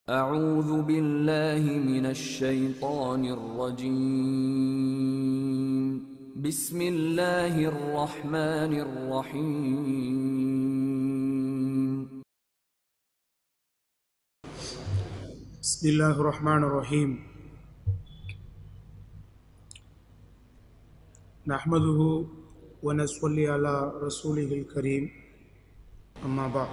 أعوذ بالله من الشيطان الرجيم بسم الله الرحمن الرحيم بسم الله الرحمن الرحيم نحمده ونصلي على رسوله الكريم أما بعد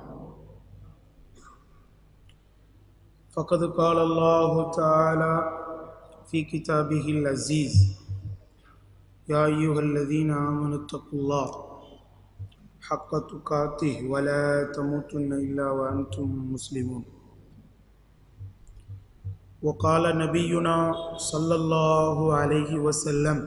فقد قال الله تعالى في كتابه العزيز يا أيها الذين آمنوا اتقوا الله حق تقاته ولا تموتن إلا وأنتم مسلمون وقال نبينا صلى الله عليه وسلم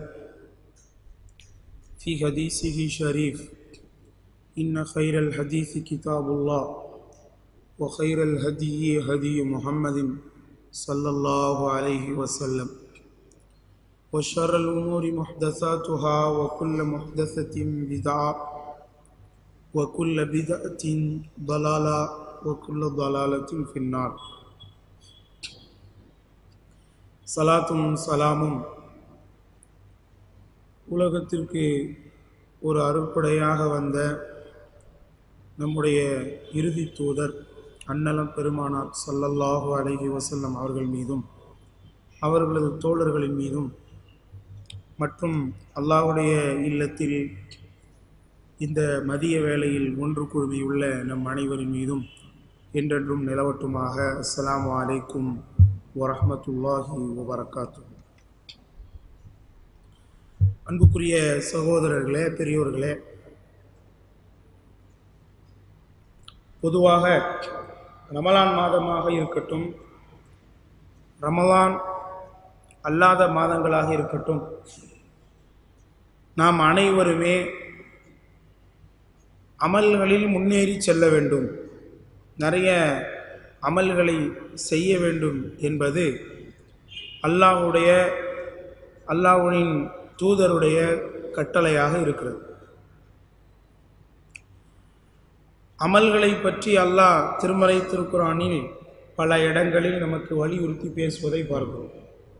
في حديثه شريف إن خير الحديث كتاب الله وخير الهدي هدي محمد صلى الله عليه وسلم وشر الأمور محدثاتها وكل محدثة بدعة وكل بدعة ضلالة وكل ضلالة في النار சலாத்தும் சலாமும் உலகத்திற்கு ஒரு அருட்படையாக வந்த நம்முடைய இறுதி தூதர் அன்னலம் பெருமானார் சல்லல்லாஹு அலைஹி வசல்லம் அவர்கள் மீதும் அவர்களது தோழர்களின் மீதும் மற்றும் அல்லாஹுடைய இல்லத்தில் இந்த மதிய வேளையில் ஒன்று குழுமியுள்ள நம் அனைவரின் மீதும் என்றென்றும் நிலவட்டுமாக அஸ்ஸலாமு அலைக்கும் வரஹமத்துல்லாஹி வபரகாத்து அன்புக்குரிய சகோதரர்களே பெரியோர்களே பொதுவாக ரமலான் மாதமாக இருக்கட்டும் ரமலான் அல்லாத மாதங்களாக இருக்கட்டும் நாம் அனைவருமே அமல்களில் முன்னேறி செல்ல வேண்டும் நிறைய அமல்களை செய்ய வேண்டும் என்பது அல்லாஹுடைய அல்லாஹுவின் தூதருடைய கட்டளையாக இருக்கிறது அமல்களை பற்றி அல்லாஹ் திருமலை திருக்குறானில் பல இடங்களில் நமக்கு வலியுறுத்தி பேசுவதை பார்க்கிறோம்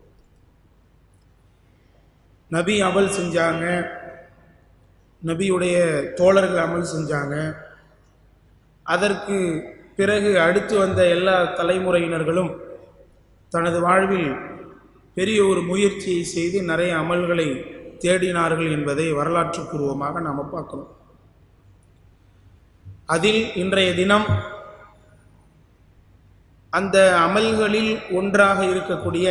நபி அமல் செஞ்சாங்க நபியுடைய தோழர்கள் அமல் செஞ்சாங்க அதற்கு பிறகு அடுத்து வந்த எல்லா தலைமுறையினர்களும் தனது வாழ்வில் பெரிய ஒரு முயற்சியை செய்து நிறைய அமல்களை தேடினார்கள் என்பதை வரலாற்று பூர்வமாக நாம் பார்க்கிறோம் அதில் இன்றைய தினம் அந்த அமல்களில் ஒன்றாக இருக்கக்கூடிய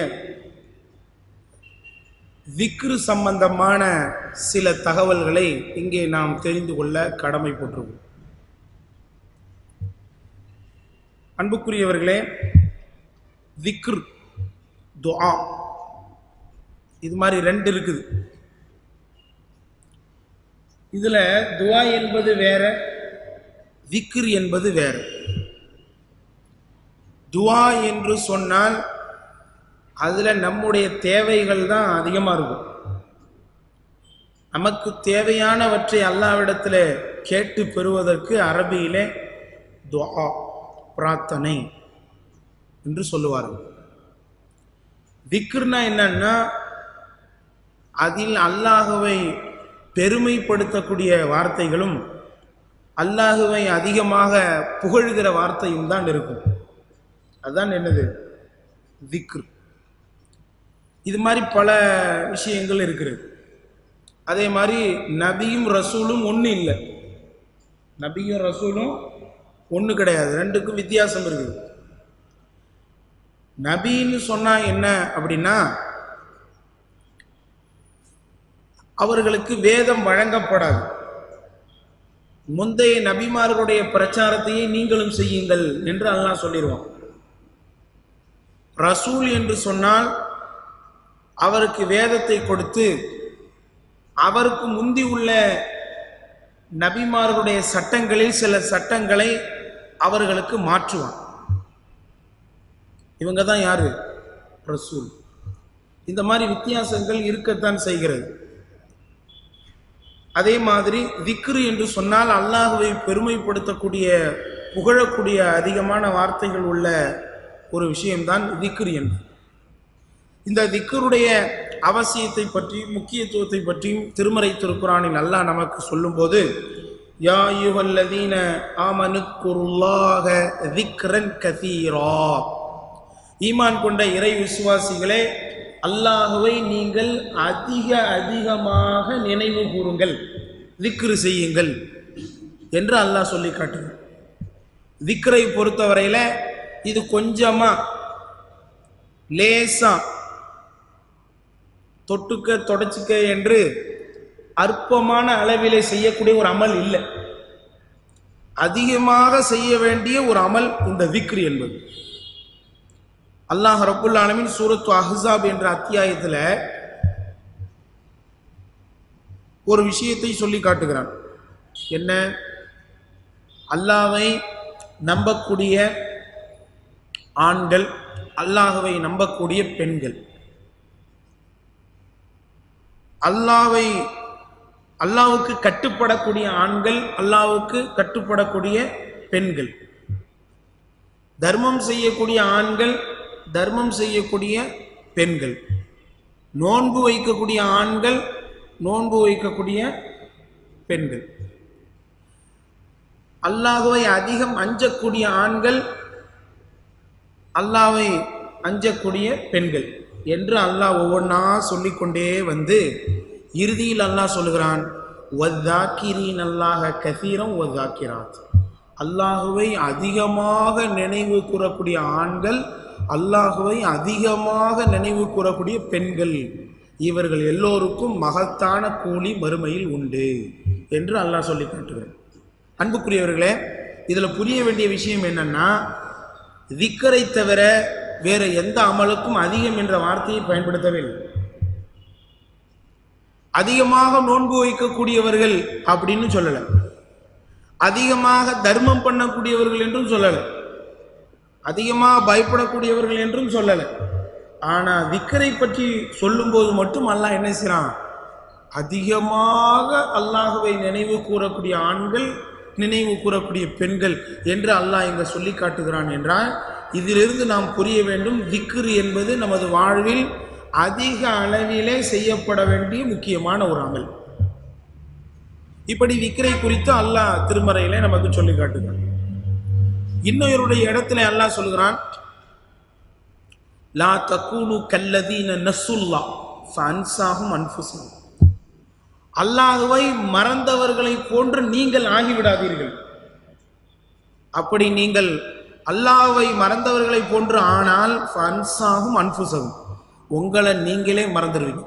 விக்ரு சம்பந்தமான சில தகவல்களை இங்கே நாம் தெரிந்து கொள்ள கடமைப்பட்டிருக்கோம் அன்புக்குரியவர்களே விக்ர் துஆ இது மாதிரி ரெண்டு இருக்குது இதில் துவா என்பது வேற விக்ர் என்பது வேற துவா என்று சொன்னால் அதில் நம்முடைய தேவைகள் தான் அதிகமாக இருக்கும் நமக்கு தேவையானவற்றை அல்லாவிடத்தில் கேட்டு பெறுவதற்கு அரபியிலே துவா பிரார்த்தனை என்று சொல்லுவார்கள் திக்ர்னா என்னன்னா அதில் அல்லாஹுவை பெருமைப்படுத்தக்கூடிய வார்த்தைகளும் அல்லாஹுவை அதிகமாக புகழ்கிற வார்த்தையும் தான் இருக்கும் அதுதான் என்னது திக்ர் இது மாதிரி பல விஷயங்கள் இருக்கிறது அதே மாதிரி நபியும் ரசூலும் ஒன்று இல்லை நபியும் ரசூலும் ஒன்று கிடையாது ரெண்டுக்கும் வித்தியாசம் இருக்குது நபின்னு சொன்னால் என்ன அப்படின்னா அவர்களுக்கு வேதம் வழங்கப்படாது முந்தைய நபிமார்களுடைய பிரச்சாரத்தையே நீங்களும் செய்யுங்கள் என்று அல்லாஹ் சொல்லிடுவான் ரசூல் என்று சொன்னால் அவருக்கு வேதத்தை கொடுத்து அவருக்கு முந்தி உள்ள நபிமார்களுடைய சட்டங்களில் சில சட்டங்களை அவர்களுக்கு மாற்றுவான் இவங்க தான் யாரு ரசூல் இந்த மாதிரி வித்தியாசங்கள் இருக்கத்தான் செய்கிறது அதே மாதிரி விக்ரு என்று சொன்னால் அல்லாஹுவை பெருமைப்படுத்தக்கூடிய புகழக்கூடிய அதிகமான வார்த்தைகள் உள்ள ஒரு விஷயம்தான் திக்ரு என்பது இந்த திக்கருடைய அவசியத்தை பற்றியும் முக்கியத்துவத்தை பற்றியும் திருமறை திருக்குறானில் அல்லாஹ் நமக்கு சொல்லும்போது யா யுவல்லதீன ஆமனுக்குருல்லாக திக்ரன் கதீரா ஈமான் கொண்ட இறை விசுவாசிகளே அல்லாஹுவை நீங்கள் அதிக அதிகமாக நினைவு கூறுங்கள் திக்ரு செய்யுங்கள் என்று அல்லாஹ் சொல்லி காட்டுகிறார் திக்ரை பொறுத்தவரையில் இது கொஞ்சமா லேசா தொட்டுக்க தொடச்சிக்க என்று அற்பமான அளவிலே செய்யக்கூடிய ஒரு அமல் இல்லை அதிகமாக செய்ய வேண்டிய ஒரு அமல் இந்த விக்ரி என்பது அல்லாஹ் ரப்புல் ஆலமின் சூரத்து அஹ்ஸாப் என்ற அத்தியாயத்தில் ஒரு விஷயத்தை சொல்லி காட்டுகிறான் என்ன அல்லாவை நம்பக்கூடிய ஆண்கள் அல்லாஹவை நம்பக்கூடிய பெண்கள் அல்லாவை அல்லாவுக்கு கட்டுப்படக்கூடிய ஆண்கள் அல்லாவுக்கு கட்டுப்படக்கூடிய பெண்கள் தர்மம் செய்யக்கூடிய ஆண்கள் தர்மம் செய்யக்கூடிய பெண்கள் நோன்பு வைக்கக்கூடிய ஆண்கள் நோன்பு வைக்கக்கூடிய பெண்கள் அல்லாஹுவை அதிகம் அஞ்சக்கூடிய ஆண்கள் அல்லாவை அஞ்சக்கூடிய பெண்கள் என்று அல்லாஹ் ஒவ்வொன்றா சொல்லிக்கொண்டே வந்து இறுதியில் அல்லாஹ் சொல்லுகிறான் ஒத்தாக்கிரீன் அல்லாஹ கசீரம் ஒத்தாக்கிராத் அல்லாஹுவை அதிகமாக நினைவு கூறக்கூடிய ஆண்கள் அல்லாஹுவை அதிகமாக நினைவு கூறக்கூடிய பெண்கள் இவர்கள் எல்லோருக்கும் மகத்தான கூலி மறுமையில் உண்டு என்று அல்லாஹ் சொல்லி காட்டுகிறார் அன்புக்குரியவர்களே இதில் புரிய வேண்டிய விஷயம் என்னன்னா திக்கரை தவிர வேற எந்த அமலுக்கும் அதிகம் என்ற வார்த்தையை பயன்படுத்தவே இல்லை அதிகமாக நோன்பு வைக்கக்கூடியவர்கள் அப்படின்னு சொல்லலை அதிகமாக தர்மம் பண்ணக்கூடியவர்கள் என்றும் சொல்லலை அதிகமாக பயப்படக்கூடியவர்கள் என்றும் சொல்லலை ஆனால் திக்கரை பற்றி சொல்லும்போது மட்டும் அல்லாஹ் என்ன செய்கிறான் அதிகமாக அல்லாஹுவை நினைவு கூறக்கூடிய ஆண்கள் நினைவு கூறக்கூடிய பெண்கள் என்று அல்லாஹ் இங்க சொல்லி காட்டுகிறான் என்றால் இதிலிருந்து நாம் புரிய வேண்டும் திக்ரு என்பது நமது வாழ்வில் அதிக அளவிலே செய்யப்பட வேண்டிய முக்கியமான ஒரு அமல் இப்படி விக்கிரை குறித்து அல்லாஹ் திருமறையிலே நமக்கு சொல்லி காட்டுகிறான் இன்னொருடைய இடத்துல அல்லாஹ் சொல்கிறான் லா தக்கூனு கல்லதீன நசுல்லா ஃபன்சாகும் அன்புசும் அல்லாஹுவை மறந்தவர்களை போன்று நீங்கள் ஆகிவிடாதீர்கள் அப்படி நீங்கள் அல்லாஹ்வை மறந்தவர்களை போன்று ஆனால் ஃபன்சாகும் அன்புசகும் உங்களை நீங்களே மறந்துடுவீங்க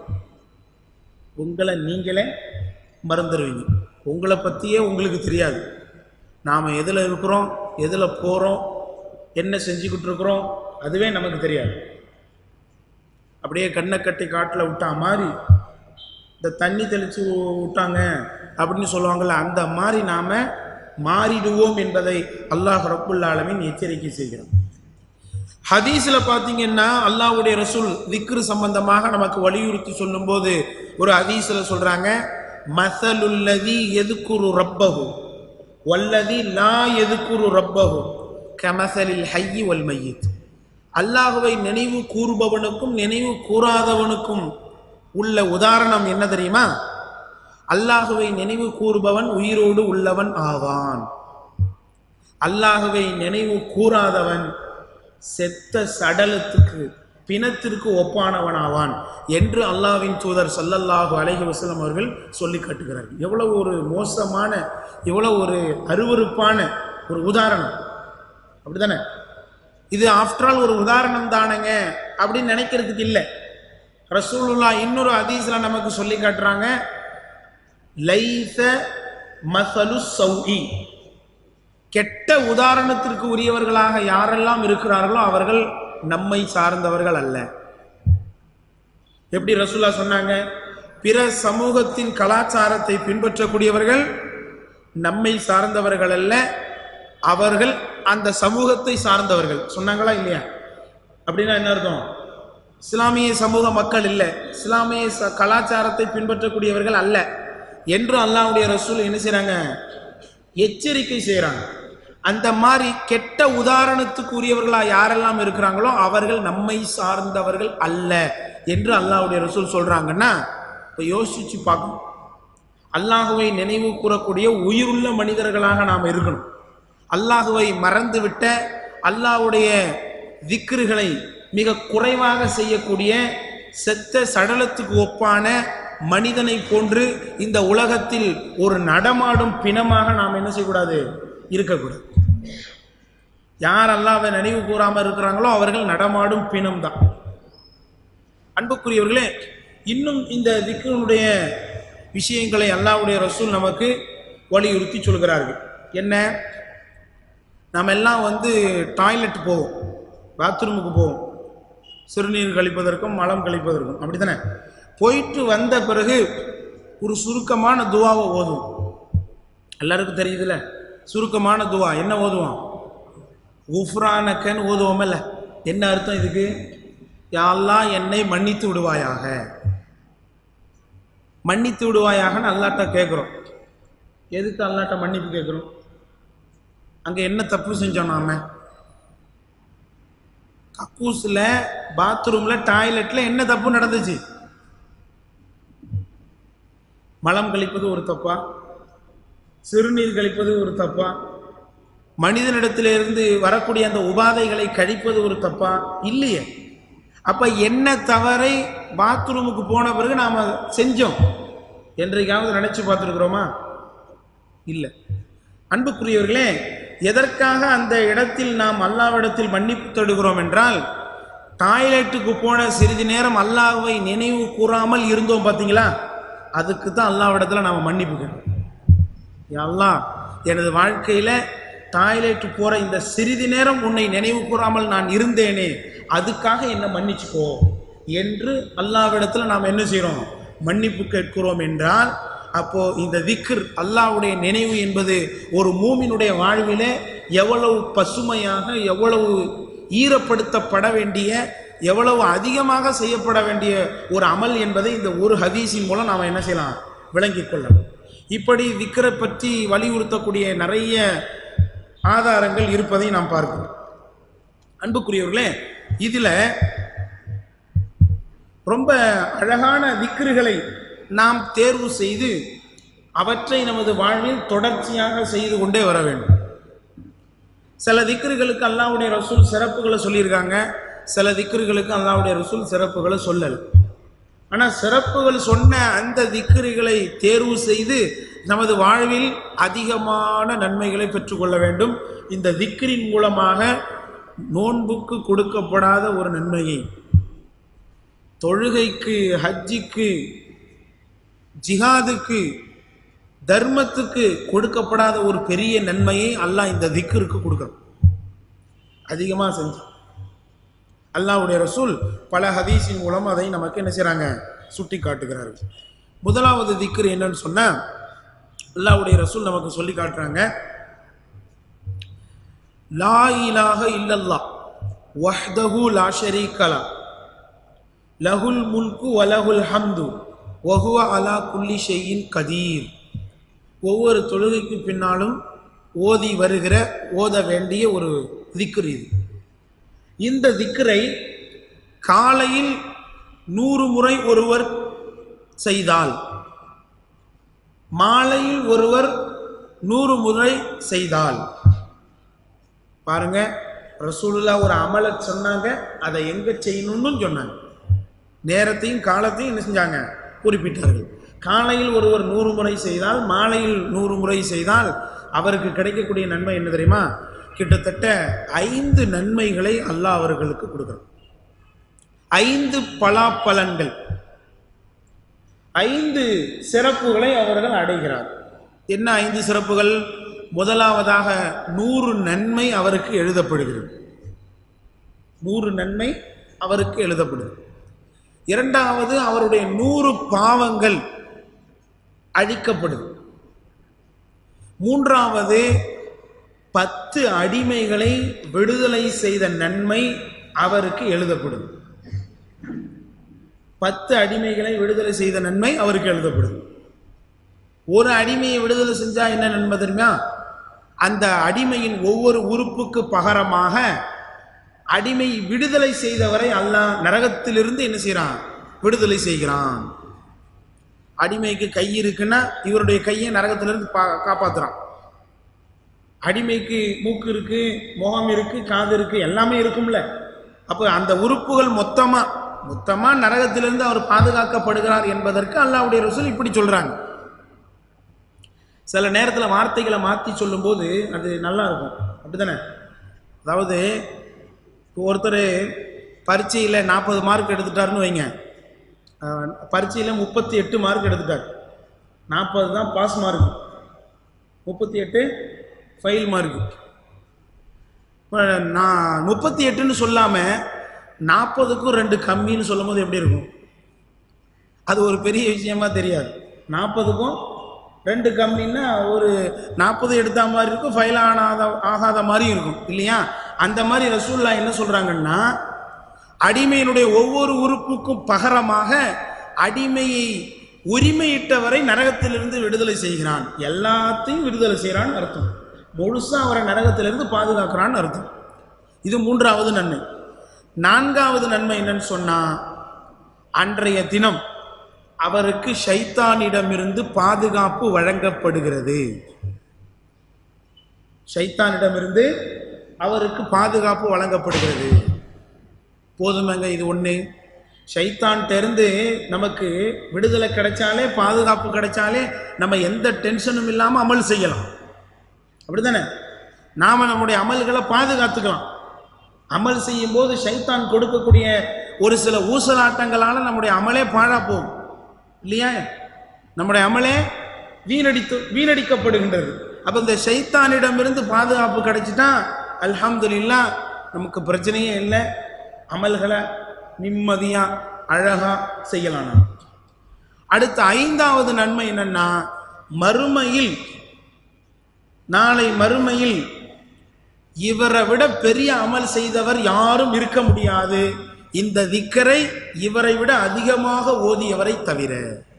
உங்களை நீங்களே மறந்துடுவீங்க உங்களை பற்றியே உங்களுக்கு தெரியாது நாம் எதில் இருக்கிறோம் எதில் போகிறோம் என்ன செஞ்சுக்கிட்டு இருக்கிறோம் அதுவே நமக்கு தெரியாது அப்படியே கண்ணை கட்டி காட்டில் விட்டா மாதிரி இந்த தண்ணி தெளித்து விட்டாங்க அப்படின்னு சொல்லுவாங்கள்ல அந்த மாதிரி நாம் மாறிடுவோம் என்பதை அல்லாஹ் ரப்புல் ஆலமீன் எச்சரிக்கை செய்கிறோம் ஹதீஸில் பார்த்தீங்கன்னா அல்லாஹ்வுடைய ரசூல் திக்ரு சம்பந்தமாக நமக்கு வலியுறுத்தி சொல்லும்போது ஒரு ஹதீஸில் சொல்கிறாங்க மசலுல்லதி எதுக்குரு ரப்பகு வல்லதி லா எதுக்குரு ரப்பகு கமசலில் ஹையி வல் மையத் அல்லாஹுவை நினைவு கூறுபவனுக்கும் நினைவு கூறாதவனுக்கும் உள்ள உதாரணம் என்ன தெரியுமா அல்லாஹுவை நினைவு கூறுபவன் உயிரோடு உள்ளவன் ஆவான் அல்லாஹுவை நினைவு கூறாதவன் செத்த சடலத்துக்கு பிணத்திற்கு ஒப்பானவனாவான் என்று அல்லாஹ்வின் தூதர் ஸல்லல்லாஹு அலைஹி வஸல்லம் அவர்கள் சொல்லி காட்டுகிறார்கள் எவ்வளவு ஒரு மோசமான எவ்வளவு ஒரு அருவருப்பான ஒரு உதாரணம் அப்படிதானே இது ஆஃப்டர் ஆல் ஒரு உதாரணம் தானங்க அப்படின்னு நினைக்கிறதுக்கு இல்லை ரசூலுல்லா இன்னொரு ஹதீஸ்ல நமக்கு சொல்லி காட்டுறாங்க லைச மசலு சௌஇ கெட்ட உதாரணத்திற்கு உரியவர்களாக யாரெல்லாம் இருக்கிறார்களோ அவர்கள் நம்மை சார்ந்தவர்கள் அல்ல எப்படி ரசூலா சொன்னாங்க பிற சமூகத்தின் கலாச்சாரத்தை பின்பற்றக்கூடியவர்கள் நம்மை சார்ந்தவர்கள் அல்ல அவர்கள் அந்த சமூகத்தை சார்ந்தவர்கள் சொன்னாங்களா இல்லையா அப்படின்னா என்ன அர்த்தம் இஸ்லாமிய சமூக மக்கள் இல்லை இஸ்லாமிய ச- கலாச்சாரத்தை பின்பற்றக்கூடியவர்கள் அல்ல என்று அல்லாஹ்வுடைய ரசூல் என்ன செய்றாங்க எச்சரிக்கை செய்கிறாங்க அந்த மாதிரி கெட்ட உதாரணத்துக்குரியவர்களா யாரெல்லாம் இருக்கிறாங்களோ அவர்கள் நம்மை சார்ந்தவர்கள் அல்ல என்று அல்லாஹ்வுடைய ரசூல் சொல்றாங்கன்னா இப்போ யோசிச்சு பார்க்கணும் அல்லாஹுவை நினைவு கூறக்கூடிய உயிருள்ள மனிதர்களாக நாம் இருக்கணும் அல்லாஹுவை மறந்துவிட்ட அல்லாஹ்வுடைய திக்ருகளை மிக குறைவாக செய்யக்கூடிய செத்த சடலத்துக்கு ஒப்பான மனிதனை போன்று இந்த உலகத்தில் ஒரு நடமாடும் பிணமாக நாம் என்ன செய்யக்கூடாது இருக்கக்கூடாது யார் அல்லாவை நினைவு கூறாமல் இருக்கிறாங்களோ அவர்கள் நடமாடும் பிணம் தான் அன்புக்குரியவர்களே இன்னும் இந்த திக்கினுடைய விஷயங்களை அல்லாஹ்வுடைய ரசூல் நமக்கு வலியுறுத்தி சொல்கிறார்கள் என்ன நாம் எல்லாம் வந்து டாய்லெட் போவோம் பாத்ரூமுக்கு போவோம் சிறுநீர் கழிப்பதற்கும் மலம் கழிப்பதற்கும் அப்படி தானே போயிட்டு வந்த பிறகு ஒரு சுருக்கமான துவாவை ஓதுவோம் எல்லாருக்கும் தெரியுதுல்ல சுருக்கமான துவா என்ன ஓதுவோம் உஃப்ரானக்கன்னு ஓதுவோமல்ல என்ன அர்த்தம் இதுக்கு யாரெல்லாம் என்னை மன்னித்து விடுவாயாக மன்னித்து விடுவாயாகன்னு அல்லாட்ட கேட்குறோம் எதுக்கு அல்லாட்ட மன்னிப்பு கேட்குறோம் அங்கே என்ன தப்பு செஞ்சோம் நாம கக்கூஸில் பாத்ரூமில் டாய்லெட்டில் என்ன தப்பு நடந்துச்சு மலம் கழிப்பது ஒரு தப்பா சிறுநீர் கழிப்பது ஒரு தப்பா மனிதனிடத்திலிருந்து வரக்கூடிய அந்த உபாதைகளை கழிப்பது ஒரு தப்பா இல்லையே அப்ப என்ன தவறை பாத்ரூமுக்கு போன பிறகு நாம செஞ்சோம் என்றைக்காவது நினைச்சு பார்த்துருக்குறோமா இல்லை அன்புக்குரியவர்களே எதற்காக அந்த இடத்தில் நாம் அல்லாவிடத்தில் மன்னிப்பு தேடுகிறோம் என்றால் டாய்லெட்டுக்கு போன சிறிது நேரம் அல்லாஹ்வை நினைவு கூறாமல் இருந்தோம் பார்த்தீங்களா அதுக்கு தான் அல்லாவிடத்தில் நாம் மன்னிப்பு கேட்கணும் யா அல்லாஹ் எனது வாழ்க்கையில் டாய்லெட் போகிற இந்த சிறிது நேரம் உன்னை நினைவு கூறாமல் நான் இருந்தேனே அதுக்காக என்னை மன்னிச்சுக்கோ என்று அல்லாவிடத்தில் நாம் என்ன செய்கிறோம் மன்னிப்பு கேட்கிறோம் என்றால் அப்போ இந்த திக்ர் அல்லாஹ்வுடைய நினைவு என்பது ஒரு மூமினுடைய வாழ்விலே எவ்வளவு பசுமையாக எவ்வளவு ஈரப்படுத்தப்பட வேண்டிய எவ்வளவு அதிகமாக செய்யப்பட வேண்டிய ஒரு அமல் என்பதை இந்த ஒரு ஹதீஸின் மூலம் நாம் என்ன செய்யலாம் விளங்கிக் கொள்ளலாம் இப்படி திக்கரை பற்றி வலியுறுத்தக்கூடிய நிறைய ஆதாரங்கள் இருப்பதை நாம் பார்க்கிறோம் அன்புக்குரியவர்களே இதில் ரொம்ப அழகான திக்ருகளை நாம் தேர்வு செய்து அவற்றை நமது வாழ்வில் தொடர்ச்சியாக செய்து கொண்டே வர வேண்டும் சில திக்ருகளுக்கு அல்லாவுடைய ரசூல் சிறப்புகளை சொல்லியிருக்காங்க சில திக்ருகளுக்கு அல்லாவுடைய ரசூல் சிறப்புகளை சொல்லல் ஆனால் சிறப்புகள் சொன்ன அந்த திக்ருகளை தேர்வு செய்து நமது வாழ்வில் அதிகமான நன்மைகளை பெற்றுக்கொள்ள வேண்டும் இந்த திக்ரின் மூலமாக நோன்புக்கு கொடுக்கப்படாத ஒரு நன்மையை தொழுகைக்கு ஹஜ்ஜிக்கு ஜிஹாதுக்கு தர்மத்துக்கு கொடுக்கப்படாத ஒரு பெரிய நன்மையை அல்லாஹ் இந்த திக்ருக்கு கொடுக்கணும் அதிகமாக செஞ்சு அல்லாஹ்வுடைய ரசூல் பல ஹதீஸின் மூலம் அதை நமக்கு என்ன செய்கிறாங்க சுட்டி காட்டுகிறார்கள் முதலாவது திக்ரு என்னன்னு சொன்னா அல்லாஹ்வுடைய ரசூல் நமக்கு சொல்லி காட்டுறாங்க லா இலாஹ இல்லல்லாஹ் வஹ்தஹு லா ஷரீக்கலா லஹுல் முல்கு வலஹுல் ஹம்து வஹுவ அலா குல்லி ஷெய்யின் கதீர் ஒவ்வொரு தொழுகைக்கு பின்னாலும் ஓதி வருகிற ஓத வேண்டிய ஒரு திக்ர் இது இந்த திக்ரை காலையில் நூறு முறை ஒருவர் செய்தால் மாலையில் ஒருவர் நூறு முறை செய்தால் பாருங்க ரசூலுல்லா ஒரு அமலை சொன்னாங்க அதை எங்க செய்யணும்னு சொன்னாங்க நேரத்தையும் காலத்தையும் என்ன செஞ்சாங்க குறிப்பிட்டார்கள் காலையில் ஒருவர் நூறு முறை செய்தால் மாலையில் நூறு முறை செய்தால் அவருக்கு கிடைக்கக்கூடிய நன்மை என்ன தெரியுமா கிட்டத்தட்ட ஐந்து நன்மைகளை அல்லாஹ் அவர்களுக்கு கொடுக்கிறார் ஐந்து பலாப்பலன்கள் ஐந்து சிறப்புகளை அவர்கள் அடைகிறார் என்ன ஐந்து சிறப்புகள் முதலாவதாக நூறு நன்மை அவருக்கு எழுதப்படுகிறது நூறு நன்மை அவருக்கு எழுதப்படுது இரண்டாவது அவருடைய நூறு பாவங்கள் அழிக்கப்படுது மூன்றாவது பத்து அடிமைகளை விடுதலை செய்த நன்மை அவருக்கு எழுதப்படுது பத்து அடிமைகளை விடுதலை செய்த நன்மை அவருக்கு எழுதப்படுது ஒரு அடிமையை விடுதலை செஞ்சா என்ன நன்மை தெரியுமா அந்த அடிமையின் ஒவ்வொரு உறுப்புக்கு பகரமாக அடிமை விடுதலை செய்தவரை அல்லாஹ் நரகத்திலிருந்து என்ன செய்றான் விடுதலை செய்கிறான் அடிமைக்கு கை இருக்குன்னா இவருடைய கையை நரகத்திலிருந்து பா காப்பாத்துறான் அடிமைக்கு மூக்கு இருக்கு முகம் இருக்கு காது இருக்கு எல்லாமே இருக்கும்ல அப்போ அந்த உறுப்புகள் மொத்தமா மொத்தமா நரகத்திலிருந்து அவர் பாதுகாக்கப்படுகிறார் என்பதற்கு அல்லாஹ்வுடைய ரசூல் இப்படி சொல்றாங்க சில நேரத்தில் வார்த்தைகளை மாற்றி சொல்லும்போது அது நல்லா இருக்கும் அப்படிதானே அதாவது இப்போ ஒருத்தர் பரீட்சையில் நாற்பது மார்க் எடுத்துட்டாருன்னு வைங்க பரீட்சையில் முப்பத்தி எட்டு மார்க் எடுத்துட்டார் நாற்பது தான் பாஸ் மார்க் முப்பத்தி எட்டு ஃபெயில் மார்க் நான் முப்பத்தி எட்டுன்னு சொல்லாமல் நாற்பதுக்கும் ரெண்டு கம்மின்னு சொல்லும்போது எப்படி இருக்கும் அது ஒரு பெரிய விஷயமா தெரியாது நாற்பதுக்கும் ரெண்டு கம்மின்னா ஒரு நாற்பது எடுத்த மாதிரி இருக்கும் ஃபைல் ஆனாத ஆகாத மாதிரி இருக்கும் இல்லையா அந்த மாதிரி ரசூல்லா என்ன சொல்றாங்கன்னா அடிமையினுடைய ஒவ்வொரு உறுப்புக்கும் பகரமாக அடிமையை உரிமையிட்டவரை நரகத்திலிருந்து விடுதலை செய்கிறான் எல்லாத்தையும் விடுதலை செய்கிறான்னு அர்த்தம் முழுசா அவரை நரகத்திலிருந்து பாதுகாக்கிறான்னு அர்த்தம் இது மூன்றாவது நன்மை நான்காவது நன்மை என்னன்னு சொன்னா அன்றைய தினம் அவருக்கு ஷைத்தானிடமிருந்து பாதுகாப்பு வழங்கப்படுகிறது ஷைத்தானிடமிருந்து அவருக்கு பாதுகாப்பு வழங்கப்படுகிறது போதுமங்க இது ஒன்று ஷைத்தான் தெரிந்து நமக்கு விடுதலை கிடைச்சாலே பாதுகாப்பு கிடைச்சாலே நம்ம எந்த டென்ஷனும் இல்லாமல் அமல் செய்யலாம் அப்படிதானே நாம் நம்முடைய அமல்களை பாதுகாத்துக்கலாம் அமல் செய்யும் போது ஷைத்தான் கொடுக்கக்கூடிய ஒரு சில ஊசலாட்டங்களால் நம்முடைய அமலே பாழா போகும் இல்லையா நம்முடைய அமலே வீணடித்து வீணடிக்கப்படுகின்றது அப்போ இந்த ஷைத்தானிடமிருந்து பாதுகாப்பு கிடைச்சிட்டா அல்ஹம்துலில்லா நமக்கு பிரச்சனையே இல்லை அமல்களை நிம்மதியாக அழகாக செய்யலாம் நாம் அடுத்த ஐந்தாவது நன்மை என்னன்னா மறுமையில் நாளை மறுமையில் இவரை விட பெரிய அமல் செய்தவர் யாரும் இருக்க முடியாது இந்த திக்கரை இவரை விட அதிகமாக ஓதியவரை தவிர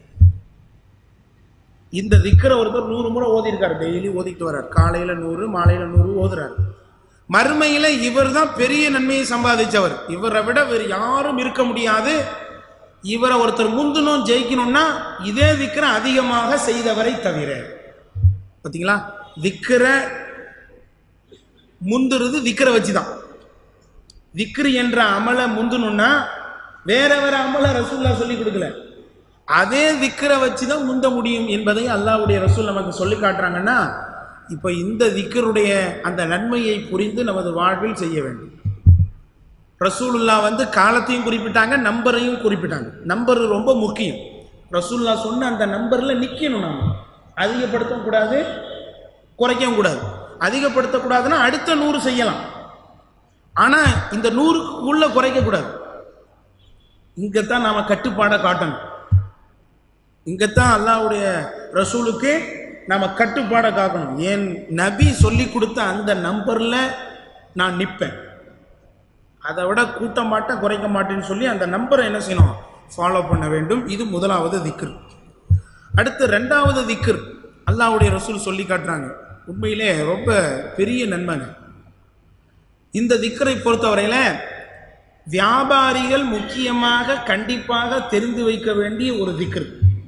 இந்த திக்கரை ஒருத்தர் நூறு முறை ஓதியிருக்காரு டெய்லி ஓதிட்டு வர்றார் காலையில நூறு மாலையில நூறு ஓதுறாரு மறுமையில இவர் தான் பெரிய நன்மையை சம்பாதிச்சவர் இவரை விட வேறு யாரும் இருக்க முடியாது இவரை ஒருத்தர் முந்தணும் ஜெயிக்கணும்னா இதே திக்கரை அதிகமாக செய்தவரை தவிர பார்த்தீங்களா திக்கரை முந்துறது திக்கரை வச்சு தான் திக்ரு என்ற அமலை முந்தணும்னா வேற வேற அமலை ரசூல்லா சொல்லி கொடுக்கல அதே திக்கரை வச்சு தான் முந்த முடியும் என்பதை அல்லாஹ்வுடைய ரசூல் நமக்கு சொல்லி காட்டுறாங்கன்னா இப்போ இந்த திக்கருடைய அந்த நன்மையை புரிந்து நமது வாழ்வில் செய்ய வேண்டும் ரசூலுல்லா வந்து காலத்தையும் குறிப்பிட்டாங்க நம்பரையும் குறிப்பிட்டாங்க நம்பர் ரொம்ப முக்கியம் ரசூல்லா சொன்ன அந்த நம்பரில் நிற்கணும் நாம அதிகப்படுத்தவும் கூடாது குறைக்கவும் கூடாது அதிகப்படுத்தக்கூடாதுன்னா அடுத்த நூறு செய்யலாம் ஆனால் இந்த நூறுக்குள்ள குறைக்கக்கூடாது இங்கத்தான் நாம கட்டுப்பாடை காட்டணும் இங்கத்தான் அல்லாஹ்வுடைய ரசூலுக்கு நாம கட்டுப்பாடை காக்கணும் என் நபி சொல்லி கொடுத்த அந்த நம்பர்ல நான் நிற்பேன் அதை விட கூட்ட மாட்டேன் குறைக்க மாட்டேன்னு சொல்லி அந்த நம்பரை என்ன செய்யணும் ஃபாலோ பண்ண வேண்டும் இது முதலாவது திக்ர் அடுத்து ரெண்டாவது திக்ர் அல்லாஹ்வுடைய ரசூல் சொல்லி காட்டுறாங்க உண்மையிலே ரொம்ப பெரிய நன்மைங்க இந்த திக்கரை பொறுத்தவரையில வியாபாரிகள் முக்கியமாக கண்டிப்பாக தெரிந்து வைக்க வேண்டிய ஒரு திக்ரு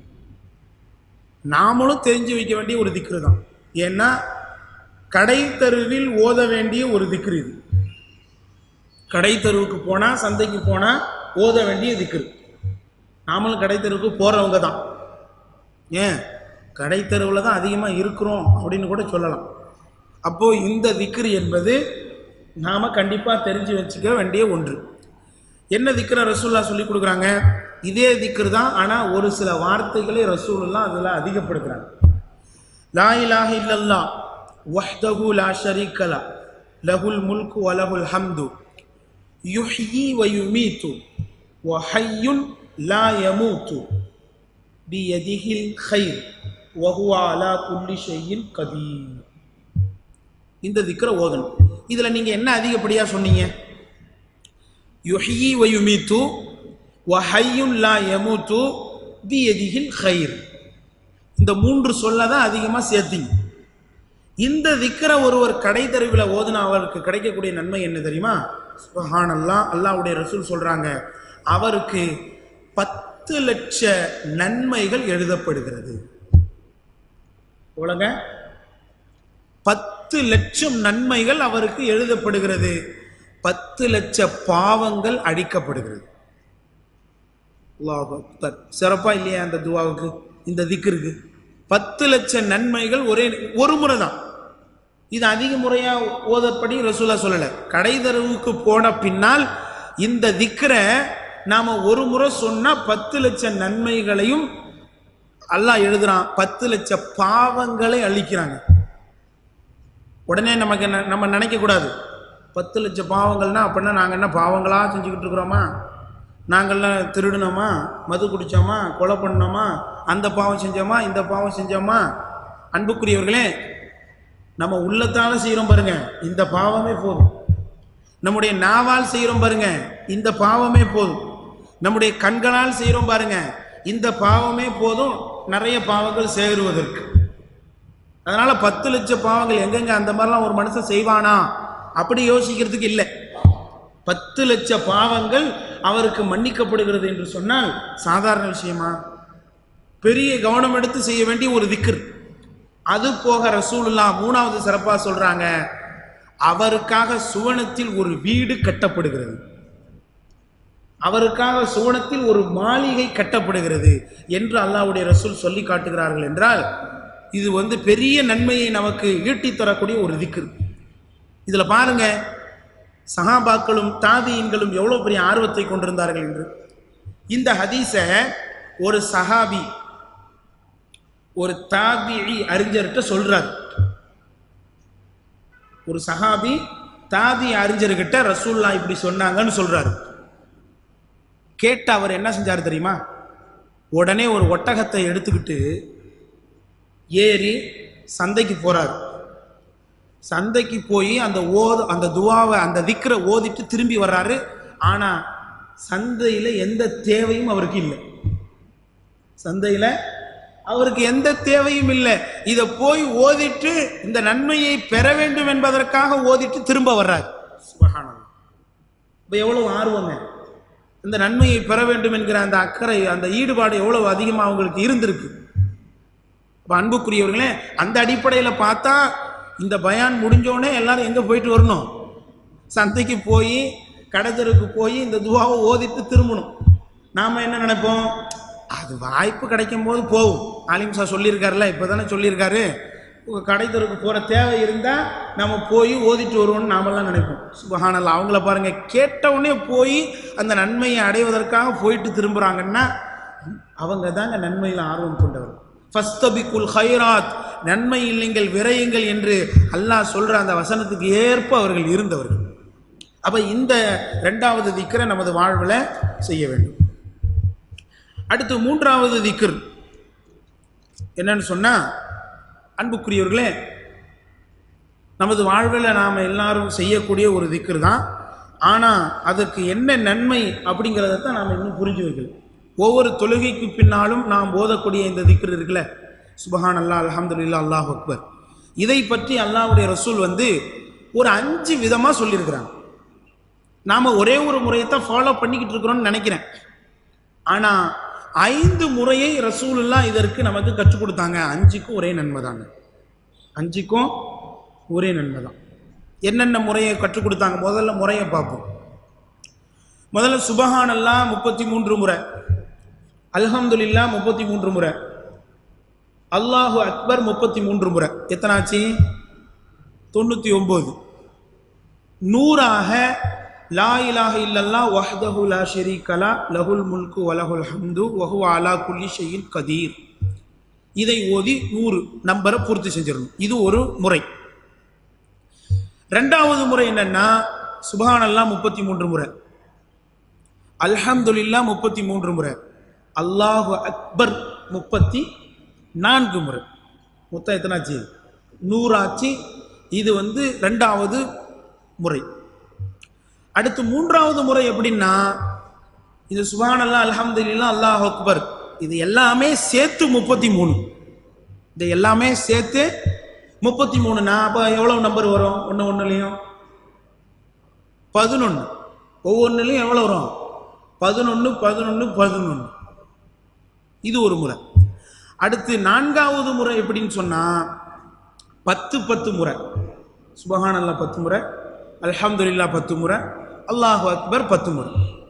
நாமளும் தெரிஞ்சு வைக்க வேண்டிய ஒரு திக்ரு தான் ஏன்னா கடை தெருவில் ஓத வேண்டிய ஒரு திக்ரு இது கடை தெருவுக்கு போனால் சந்தைக்கு போனால் ஓத வேண்டிய திக்ரு நாமளும் கடை தெருவுக்கு போகிறவங்க தான் ஏன் கடை தெருவில் தான் அதிகமாக இருக்கிறோம் அப்படின்னு கூட சொல்லலாம் அப்போது இந்த திக்ரு என்பது நாம் கண்டிப்பாக தெரிஞ்சு வச்சுக்க வேண்டிய ஒன்று என்ன திக்ர ரசூல்லா சொல்லி கொடுக்குறாங்க இதே திக்ரு தான் ஆனால் ஒரு சில வார்த்தைகளை ரசூலுல்லாம் அதில் அதிகப்படுத்துகிறாங்க லா இலாஹ இல்லல்லா வஹ்தஹு லா ஷரீக்கலா லஹுல் முல்கு வலஹுல் ஹம்து யுஹ்யி வ யுமீத்து வ ஹய்யுன் லா யமூத்து பியதிஹில் ഖൈർ வஹுவ அலா குல்லி ஷையின் கதீர் இந்த திக்ர ஓதணும் இதுல நீங்க என்ன அதிகப்படியா சொன்னீங்க யுஹ்யி வ யுமீத்து வ ஹய்யுன் லா யமூத்து பியதிஹில் ഖൈർ இந்த மூன்று சொல்ல தான் அதிகமாக சேர்த்தீங்க இந்த திக்கரை ஒருவர் கடை தெருவில் ஓதுனா அவருக்கு கிடைக்கக்கூடிய நன்மை என்ன தெரியுமா சுபஹானல்லா அல்லாஹ்வுடைய ரசூல் சொல்றாங்க அவருக்கு பத்து லட்ச நன்மைகள் எழுதப்படுகிறது உலக பத்து லட்சம் நன்மைகள் அவருக்கு எழுதப்படுகிறது பத்து லட்ச பாவங்கள் அழிக்கப்படுகிறது அல்லாஹ் அக்பர். சிறப்பா இல்லையா அந்த துவாவுக்கு இந்த திக்கிற்கு பத்து லட்ச நன்மைகள் ஒரே ஒரு முறை தான் இது அதிக முறையா ஓதப்படி ரசூலா சொல்லல கடை தெருவுக்கு போன பின்னால் இந்த திக்கரை நாம ஒரு முறை சொன்னா பத்து லட்ச நன்மைகளையும் அல்லாஹ் எழுதுறான் பத்து லட்ச பாவங்களை அழிக்கிறாங்க உடனே நமக்கு என்ன நம்ம நினைக்க கூடாது பத்து லட்ச பாவங்கள்னா அப்படின்னா நாங்கள் என்ன பாவங்களா செஞ்சுக்கிட்டு இருக்கிறோமா நாங்கள்லாம் திருடினோமா மது குடித்தோமா கொலை பண்ணோமா அந்த பாவம் செஞ்சோமா இந்த பாவம் செஞ்சோமா அன்புக்குரியவர்களே நம்ம உள்ளத்தால செய்கிறோம் பாருங்க இந்த பாவமே போதும் நம்முடைய நாவால் செய்கிறோம் பாருங்க இந்த பாவமே போதும் நம்முடைய கண்களால் செய்கிறோம் பாருங்க இந்த பாவமே போதும் நிறைய பாவங்கள் சேருவதற்கு அதனால பத்து லட்சம் பாவங்கள் எங்கெங்க அந்த மாதிரிலாம் ஒரு மனுஷன் செய்வானா அப்படி யோசிக்கிறதுக்கு இல்லை பத்து லட்ச பாவங்கள் அவருக்கு மன்னிக்கப்படுகிறது என்று சொன்னால் சாதாரண விஷயமா பெரிய கவனம் எடுத்து செய்ய வேண்டிய ஒரு திக்ர் அது போக ரசூலுல்லா மூணாவது சிறப்பா சொல்றாங்க அவருக்காக சுவனத்தில் ஒரு வீடு கட்டப்படுகிறது அவருக்காக சுவனத்தில் ஒரு மாளிகை கட்டப்படுகிறது என்று அல்லாஹ்வுடைய ரசூல் சொல்லி காட்டுகிறார்கள் என்றால் இது வந்து பெரிய நன்மையை நமக்கு ஈட்டித் தரக்கூடிய ஒரு திக்ர் இதுல பாருங்க சஹாபாக்களும் தாதியின்களும் எவ்வளவு பெரிய ஆர்வத்தை கொண்டிருந்தார்கள் என்று இந்த ஹதீஸை ஒரு சஹாபி ஒரு தாபிஇ அறிஞர்கிட்ட சொல்றார் ஒரு சஹாபி தாபி அறிஞர்கிட்ட ரசூல்லா இப்படி சொன்னாங்கன்னு சொல்றாரு கேட்ட அவர் என்ன செஞ்சார் தெரியுமா உடனே ஒரு ஒட்டகத்தை எடுத்துக்கிட்டு ஏறி சந்தைக்கு போறார் சந்தைக்கு போய் அந்த ஓத அந்த துவாவை அந்த திக்கரை ஓதிட்டு திரும்பி வர்றாரு ஆனா சந்தையில எந்த தேவையும் அவருக்கு இல்லை சந்தையில அவருக்கு எந்த தேவையும் இல்லை இதை போய் ஓதிட்டு இந்த நன்மையை பெற வேண்டும் என்பதற்காக ஓதிட்டு திரும்ப வர்றார் சுபஹானல்லாஹ். இப்ப எவ்வளவு ஆர்வங்க இந்த நன்மையை பெற வேண்டும் என்கிற அந்த அக்கறை அந்த ஈடுபாடு எவ்வளவு அதிகமாக அவங்களுக்கு இருந்திருக்கு அப்ப அன்புக்குரியவர்களே அந்த அடிப்படையில் பார்த்தா இந்த பயான் முடிஞ்சோடனே எல்லாரும் எங்கே போயிட்டு வரணும் சந்தைக்கு போய் கடைத்தருக்கு போய் இந்த துவாவை ஓதிட்டு திரும்பணும் நாம் என்ன நினைப்போம் அது வாய்ப்பு கிடைக்கும் போது போகும் ஆலிம் சார் சொல்லியிருக்காருல்ல இப்போ தானே சொல்லியிருக்காரு கடைத்தருக்கு போகிற தேவை இருந்தால் நம்ம போய் ஓதிட்டு வருவோம்னு நாமெல்லாம் நினைப்போம் சுபஹானல்லா அவங்கள பாருங்கள் கேட்ட உடனே போய் அந்த நன்மையை அடைவதற்காக போயிட்டு திரும்புகிறாங்கன்னா அவங்க தாங்க நன்மையில் ஆர்வம் கொண்டவர் ஃபஸ்தபிக்குல் ஹைராத் நன்மையில் நீங்கள் விரையுங்கள் என்று அல்லாஹ் சொல்ற அந்த வசனத்துக்கு ஏற்ப அவர்கள் இருந்தவர்கள் அப்ப இந்த ரெண்டாவது திக்கரை நமது வாழ்வில் செய்ய வேண்டும் அடுத்து மூன்றாவது திக்கர் என்னன்னு சொன்னா அன்புக்குரியவர்களே நமது வாழ்வில் நாம் எல்லாரும் செய்யக்கூடிய ஒரு திக்கர் தான் ஆனால் அதற்கு என்ன நன்மை அப்படிங்கிறத தான் நாம் இன்னும் புரிஞ்சு வைக்கல ஒவ்வொரு தொழுகைக்கு பின்னாலும் நாம் ஓதக்கூடிய இந்த திக்கர் இருக்குல்ல சுபஹான் அல்லா அல்ஹம்துலில்லாஹ் அல்லாஹ் அக்பர் இதை பற்றி அல்லாஹ்வுடைய ரசூல் வந்து ஒரு அஞ்சு விதமாக சொல்லியிருக்கிறாங்க நாம் ஒரே ஒரு முறையை தான் ஃபாலோ பண்ணிக்கிட்டு இருக்கிறோம்னு நினைக்கிறேன் ஆனால் ஐந்து முறையை ரசூலுல்லாஹ் இதற்கு நமக்கு கற்றுக் கொடுத்தாங்க அஞ்சுக்கும் ஒரே நன்மை தாங்க அஞ்சுக்கும் ஒரே நன்மை தான் என்னென்ன முறையை கற்றுக் கொடுத்தாங்க முதல்ல முறையை பார்ப்போம் முதல்ல சுபஹானல்லா முப்பத்தி மூன்று முறை அல்ஹம்துலில்லா முப்பத்தி மூன்று முறை அல்லாஹு அக்பர் முப்பத்தி மூன்று முறை எத்தனாச்சு தொண்ணூற்றி ஒம்பது நூறாக லா இலாஹ இல்லல்லா வஹ்தஹு லா ஷரீகலா லஹுல் முல்கு வலஹுல் ஹம்து வஹு அலா குல்லி ஷையின் கதீர் இதை ஓதி நூறு நம்பரை பூர்த்தி செஞ்சிடணும் இது ஒரு முறை ரெண்டாவது முறை என்னன்னா சுபஹானல்லா முப்பத்தி மூன்று முறை அல்ஹம்துலில்லா முப்பத்தி மூன்று முறை அல்லாஹு அக்பர் முப்பத்தி நான்கு முறை மொத்தம் எத்தனாச்சு நூறாச்சு இது வந்து ரெண்டாவது முறை அடுத்து மூன்றாவது முறை எப்படின்னா இது சுபானல்லா அல்ஹம்துலில்லா அல்லாஹ் அக்பர் இது எல்லாமே சேர்த்து முப்பத்தி மூணு இது எல்லாமே சேர்த்து முப்பத்தி மூணுனா அப்போ எவ்வளவு நம்பர் வரும் ஒன்று ஒன்றுலையும் பதினொன்று ஒவ்வொன்றுலையும் எவ்வளோ வரும் பதினொன்று பதினொன்று பதினொன்று இது ஒரு முறை அடுத்து நான்காவது முறை எப்படின்னு சொன்னா பத்து பத்து முறை சுபஹான் அல்லா பத்து முறை அல்ஹம்துலில்லா பத்து முறை அல்லாஹு அக்பர் பத்து முறை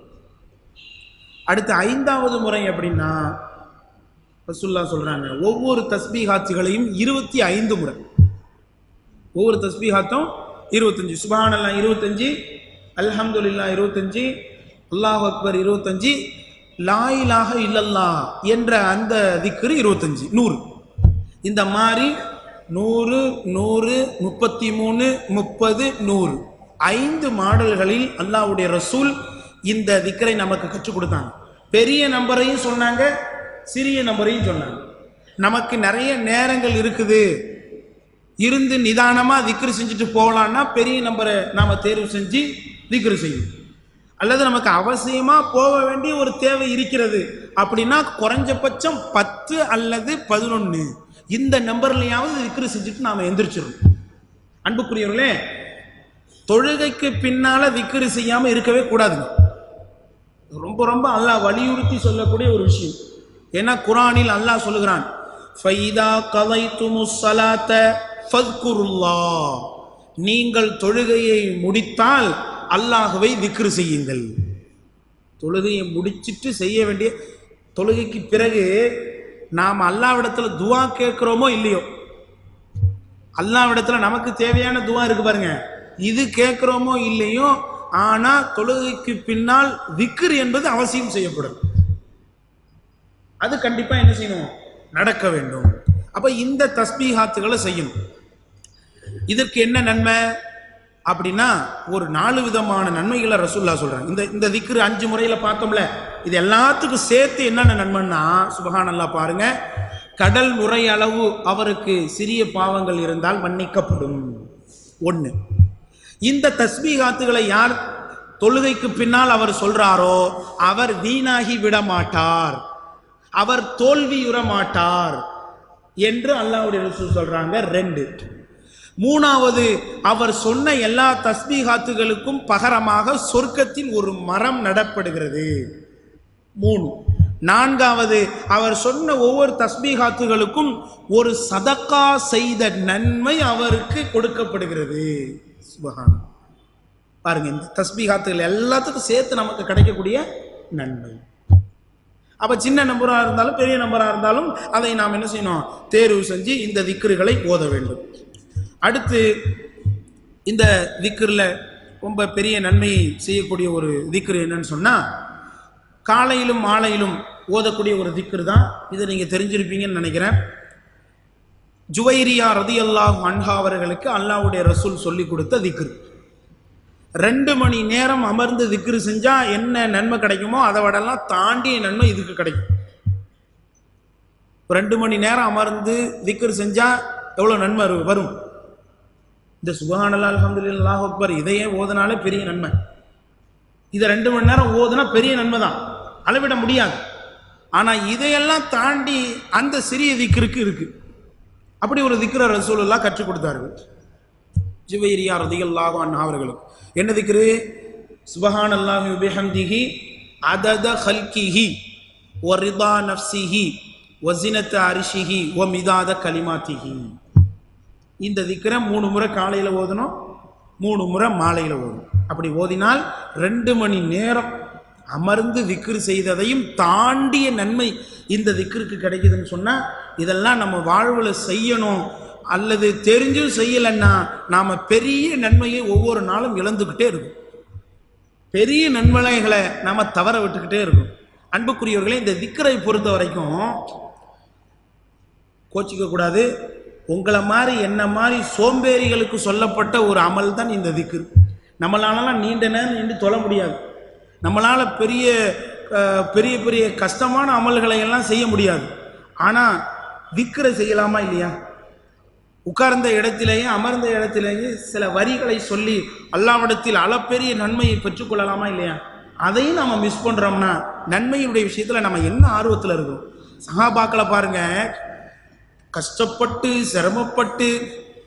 அடுத்து ஐந்தாவது முறை எப்படின்னா ரசுல்லா சொல்றாங்க ஒவ்வொரு தஸ்பீஹாத்துகளையும் இருபத்தி ஐந்து முறை ஒவ்வொரு தஸ்பீஹாத்தும் இருபத்தஞ்சு சுபஹான் அல்லா இருபத்தஞ்சு அல்ஹம்துலில்லா இருபத்தஞ்சு அல்லாஹ் அக்பர் இருபத்தஞ்சு லாயிலாக இல்லல்லா என்ற அந்த திக்ரு இருபத்தஞ்சு நூறு இந்த மாதிரி நூறு நூறு முப்பத்தி மூணு முப்பது நூறு ஐந்து மாடல்களில் அல்லாஹ்வுடைய ரசூல் இந்த திக்கரை நமக்கு கற்றுக் கொடுத்தாங்க பெரிய நம்பரையும் சொன்னாங்க சிறிய நம்பரையும் சொன்னாங்க நமக்கு நிறைய நேரங்கள் இருக்குது இருந்து நிதானமா திக்ரு செஞ்சுட்டு போகலான்னா பெரிய நம்பரை நாம தேர்வு செஞ்சு திக்ரு செய்யும் அல்லது நமக்கு அவசியமா போக வேண்டிய ஒரு தேவை இருக்கிறது அப்படின்னா குறைஞ்சபட்சம் பத்து அல்லது பதினொன்னு இந்த நம்பர்லயாவது திக்ரு செஞ்சுட்டு நாம எந்திரிச்சிடும் அன்புக்குரியவர்களே தொழுகைக்கு பின்னால திக்ரு செய்யாம இருக்கவே கூடாதுங்க ரொம்ப ரொம்ப அல்லாஹ் வலியுறுத்தி சொல்லக்கூடிய ஒரு விஷயம் ஏன்னா குரானில் அல்லாஹ் சொல்லுகிறான் ஃபைதா கதைத்துமுஸ் ஸலாத்த ஃபத்குருல்லாஹ் நீங்கள் தொழுகையை முடித்தால் அல்லாஹ்வை திக்ரு செய்யுங்கள் தொழுகையை முடிச்சிட்டு செய்ய வேண்டிய தொழுகைக்கு பிறகு நாம் அல்லாவிடத்துல துவா கேட்கிறோமோ இல்லையோ அல்லாவிடத்துல நமக்கு தேவையான துவா இருக்கு பாருங்க இது கேட்கிறோமோ இல்லையோ ஆனா தொழுகைக்கு பின்னால் திக்ர் என்பது அவசியம் செய்யப்படும் அது கண்டிப்பா என்ன செய்யணும் நடக்க வேண்டும் அப்ப இந்த தஸ்பீஹாத்துகளை செய்யணும் இதற்கு என்ன நன்மை அப்படின்னா ஒரு நாலு விதமான நன்மைகளை ரசூல்லா சொல்றாங்க இந்த இந்த திக்ரு அஞ்சு முறையில பார்த்தோம்ல இது எல்லாத்துக்கும் சேர்த்து என்னென்ன நன்மைன்னா சுபஹான் அல்லா பாருங்க கடல் நுரை அளவு அவருக்கு சிறிய பாவங்கள் இருந்தால் மன்னிக்கப்படும் ஒண்ணு இந்த தஸ்பீகாத்துகளை யார் தொழுகைக்கு பின்னால் அவர் சொல்றாரோ அவர் வீணாகி விட மாட்டார் அவர் தோல்வியுற மாட்டார் என்று அல்லாஹ்வுடைய ரசூல் சொல்றாங்க ரெண்டு மூணாவது அவர் சொன்ன எல்லா தஸ்பீகாத்துகளுக்கும் பகரமாக சொர்க்கத்தில் ஒரு மரம் நடப்படுகிறது மூணு நான்காவது அவர் சொன்ன ஒவ்வொரு தஸ்பீகாத்துகளுக்கும் ஒரு சதக்கா செய்த நன்மை அவருக்கு கொடுக்கப்படுகிறது சுபஹான் பாருங்க இந்த தஸ்பீகாத்துகள் எல்லாத்துக்கும் சேர்த்து நமக்கு கிடைக்கக்கூடிய நன்மை அப்ப சின்ன நம்பரா இருந்தாலும் பெரிய நம்பரா இருந்தாலும் அதை நாம் என்ன செய்யணும் தேர்வு செஞ்சு இந்த திக்ருகளை ஓத வேண்டும் அடுத்து இந்த திக்ரில் ரொம்ப பெரிய நன்மையை செய்யக்கூடிய ஒரு திக்ரு என்னன்னு சொன்னா காலையிலும் மாலையிலும் ஓதக்கூடிய ஒரு திக்ரு தான் இதை நீங்க தெரிஞ்சிருப்பீங்கன்னு நினைக்கிறேன் ஜுவைரியா ரதி அல்லாஹ் அன்ஹா அவர்களுக்கு அல்லாஹ்வுடைய ரசூல் சொல்லி கொடுத்த திக்ரு ரெண்டு மணி நேரம் அமர்ந்து திக்ரு செஞ்சா என்ன நன்மை கிடைக்குமோ அதை விடலாம் தாண்டிய நன்மை இதுக்கு கிடைக்கும் ரெண்டு மணி நேரம் அமர்ந்து திக்ரு செஞ்சா எவ்வளவு நன்மை வரு- வரும் இந்த சுபஹானல்லா அல்ஹம்துலில்லாஹ் அக்பர் இதையே ஓதுனாலே பெரிய நன்மை இதை ரெண்டு மணி நேரம் ஓதுனா பெரிய நன்மை தான் அளவிட முடியாது ஆனா இதையெல்லாம் தாண்டி அந்த சிறிய திக்ருக்கு இருக்கு அப்படி ஒரு திக்ர ரசூலுல்லாஹ் கற்றுக் கொடுத்தார்கள் ஜுவைரியா ரதியல்லாஹு அன்ஹா அவர்களுக்கு என்ன திக்ரு சுபஹானல்லாஹி பிஹம்திஹி அதத ஹல்கிஹி வரிதா நஃப்சிஹி வஸினத அரிஷிஹி வ மிதாத கலிமாத்திஹி இந்த திக்ரை மூணு முறை காலையில ஓதணும் மூணு முறை மாலையில ஓதணும் அப்படி ஓதினால் ரெண்டு மணி நேரம் அமர்ந்து திக்ரு செய்ததையும் தாண்டிய நன்மை இந்த திக்ருக்கு கிடைக்குதுன்னு சொன்னா இதெல்லாம் நம்ம வாழ்வுல செய்யணும் அல்லது தெரிஞ்சும் செய்யலைன்னா நாம பெரிய நன்மையை ஒவ்வொரு நாளும் இழந்துக்கிட்டே இருக்கும் பெரிய நன்மைகளை நாம தவற விட்டுக்கிட்டே இருக்கும் அன்புக்குரியவர்களே இந்த திக்கரை பொறுத்த வரைக்கும் கோச்சிக்க கூடாது உங்களை மாதிரி என்ன மாதிரி சோம்பேறிகளுக்கு சொல்லப்பட்ட ஒரு அமல் தான் இந்த திக்ரு நம்மளாலலாம் நீண்ட நேரம் நின்று தொழ முடியாது நம்மளால பெரிய அஹ், பெரிய பெரிய கஷ்டமான அமல்களை எல்லாம் செய்ய முடியாது ஆனால் திக்ரை செய்யலாமா இல்லையா உட்கார்ந்த இடத்திலேயே அமர்ந்த இடத்திலேயே சில வரிகளை சொல்லி அல்லாவிடத்தில் அளப்பெரிய நன்மையை பெற்றுக்கொள்ளலாமா இல்லையா அதையும் நம்ம மிஸ் பண்றோம்னா நன்மையினுடைய விஷயத்துல நம்ம என்ன ஆர்வத்தில் இருக்கோம் சஹாபாக்களை பாருங்க கஷ்டப்பட்டு சிரமப்பட்டு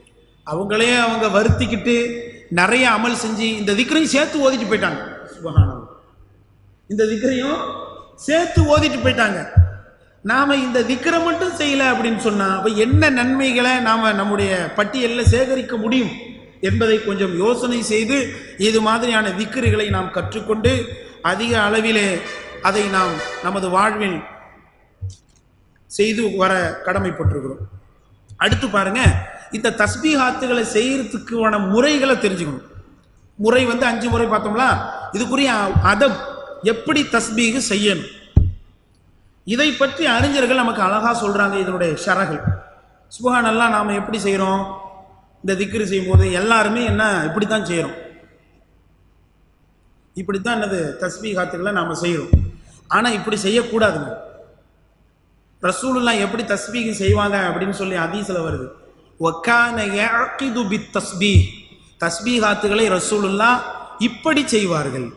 அவங்களே அவங்க வருத்திக்கிட்டு நிறைய அமல் செஞ்சு இந்த திக்கரையும் சேர்த்து ஓதிட்டு போயிட்டாங்க சுபஹானல்லாஹ் இந்த திக்கரையும் சேர்த்து ஓதிட்டு போயிட்டாங்க நாம இந்த திக்கரை மட்டும் செய்யல அப்படின்னு சொன்னா அப்ப என்ன நன்மைகளை நாம நம்முடைய பட்டியலில் சேகரிக்க முடியும் என்பதை கொஞ்சம் யோசனை செய்து இது மாதிரியான திக்கர்களை நாம் கற்றுக்கொண்டு அதிக அளவிலே அதை நாம் நமது வாழ்வில் செய்து வர கடமைப்பட்டிருக்கிறோம் அடுத்து பாருங்க இந்த தஸ்பீஹாத்துகளை செய்யறதுக்கான முறைகளை தெரிஞ்சுக்கணும் முறை வந்து அஞ்சு முறை பார்த்தோம்ல இதுக்குரிய அதப் எப்படி தஸ்பீகு செய்யணும் இதை பற்றி அறிஞர்கள் நமக்கு அழகா சொல்றாங்க இதனுடைய ஷரகள் சுபஹானல்லாம் நாம எப்படி செய்றோம் இந்த திக்ரு செய்யும்போது எல்லாருமே என்ன இப்படித்தான் செய்றோம் இப்படித்தான் என்னது தஸ்பீகாத்துகளை நாம செய்றோம் ஆனா இப்படி செய்யக்கூடாதுங்க ரசூலுல்லாஹ் எப்படி தஸ்பீக செய்வாங்க அப்படின்னு சொல்லி ஹதீஸ்ல வருது வக்கான யஅகிது பித் தஸ்பீஹ் தஸ்பீகாத்துகளை ரசூலுல்லாஹ் இப்படி செய்வார்கள்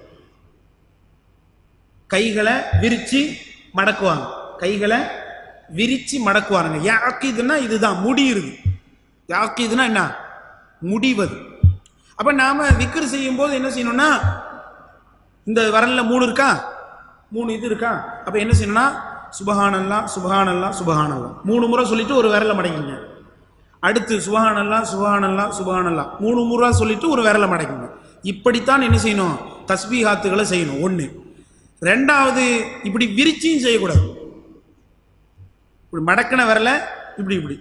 கைகளை விரிச்சு மடக்குவாங்க கைகளை விரிச்சு மடக்குவாருங்க யாக்கிதுன்னா இதுதான் முடியுது யாக்கிதுன்னா என்ன முடிவது அப்ப நாம விக்ரு செய்யும் போது என்ன செய்யணும்னா இந்த வரல்ல மூணு இருக்கா மூணு இது இருக்கா அப்ப என்ன செய்யணும்னா சுபஹானல்லா சுபஹானல்லா சுபஹானல்லா மூணு முறை சொல்லிட்டு ஒரு விரல மடக்கிங்க அடுத்து சுபஹானல்லா சுபஹானல்லா சுபஹானல்லா மூணு முறை சொல்லிட்டு ஒரு விரல மடக்குங்க இப்படித்தான் என்ன செய்யணும் தஸ்பீஹாத்துகளை செய்யணும் ஒண்ணு ரெண்டாவது இப்படி விரிச்சியும் செய்யக்கூடாது இப்படி மடக்கின வரல இப்படி இப்படி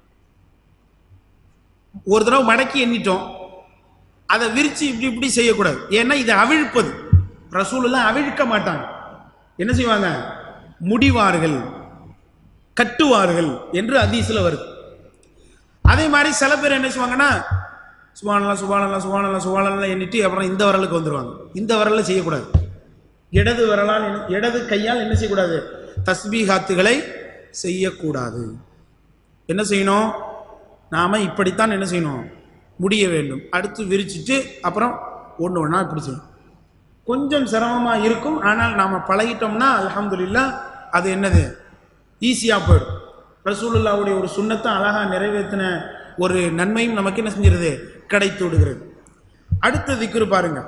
ஒரு தடவை மடக்கி எண்ணிட்டோம் அதை விரிச்சு இப்படி இப்படி செய்யக்கூடாது ஏன்னா இது அவிழ்ப்பது ரசூலெல்லாம் அவிழ்க்க மாட்டாங்க என்ன செய்வாங்க முடிவார்கள் கட்டுவார்கள் என்று அதீசில் வருது அதே மாதிரி சில பேர் என்ன செய்வாங்கன்னா சுபானலாம் சுபானலாம் சுபானலாம் சுபானலாம் எண்ணிட்டு அப்புறம் இந்த வரலுக்கு வந்துடுவாங்க இந்த வரல செய்யக்கூடாது இடது வரலால் என்ன- இடது கையால் என்ன செய்யக்கூடாது தஸ்பீகாத்துகளை செய்யக்கூடாது என்ன செய்யணும் நாம இப்படித்தான் என்ன செய்யணும் முடிய வேண்டும் அடுத்து விரிச்சிட்டு அப்புறம் ஒன்று ஒன்றா இப்படி செய்யணும் கொஞ்சம் சிரமமாக இருக்கும் ஆனால் நாம் பழகிட்டோம்னா அல்ஹம்துலில்லாஹ் அது என்னது ஈஸியாக போயிடும் ரசூலுல்லாவுடைய ஒரு சுண்ணத்தை அழகாக நிறைவேற்றின ஒரு நன்மையும் நமக்கு என்ன செஞ்சிருது கிடைத்து விடுகிறது அடுத்த திக்ரு பாருங்க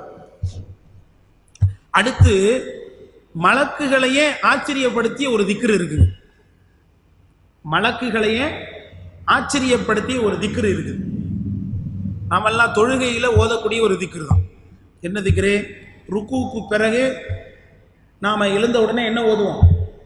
அடுத்து மலக்குகளையே ஆச்சரியப்படுத்திய ஒரு திக்ரு இருக்குது மலக்குகளையே ஆச்சரியப்படுத்திய ஒரு திக்ரு இருக்குது நாமெல்லாம் தொழுகையில ஓதக்கூடிய ஒரு திக்ரு தான் என்ன திக்ரு ருக்குவுக்கு பிறகு நாம எழுந்த உடனே என்ன ஓதுவோம்